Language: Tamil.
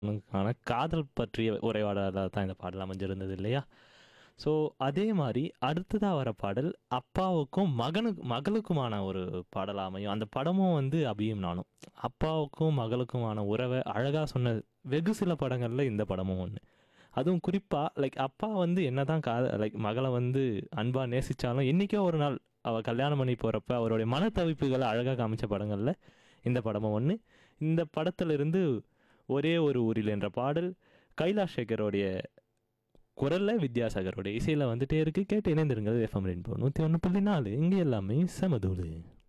க்கான காதல் பற்றிய உரையாடலாக தான் இந்த பாடல் அமைஞ்சிருந்தது இல்லையா ஸோ அதே மாதிரி அடுத்ததாக வர பாடல் அப்பாவுக்கும் மகனுக்கு மகளுக்குமான ஒரு பாடலாக அமையும் அந்த படமும் வந்து அபியும் நானும் அப்பாவுக்கும் மகளுக்குமான உறவை அழகாக சொன்ன வெகு சில படங்களில் இந்த படமும் ஒன்று அதுவும் குறிப்பாக லைக் அப்பா வந்து என்ன தான் கா லைக் மகளை வந்து அன்பாக நேசித்தாலும் என்றைக்கோ ஒரு நாள் அவள் கல்யாணம் பண்ணி போகிறப்ப அவருடைய மனத்தவிப்புகளை அழகாக காமிச்ச படங்களில் இந்த படமும் ஒன்று இந்த படத்திலிருந்து ஒரே ஒரு ஊரில் என்ற பாடல் கைலாஷ் சேகரோடைய குரலில் வித்யாசாகரோடைய இசையில் வந்துட்டே இருக்கு கேட்டு இணைந்திருங்கள் எஃப்எம் ரெயின்போ நூற்றி ஒன்று புள்ளி நாலு இங்கே எல்லாமே செமதூளு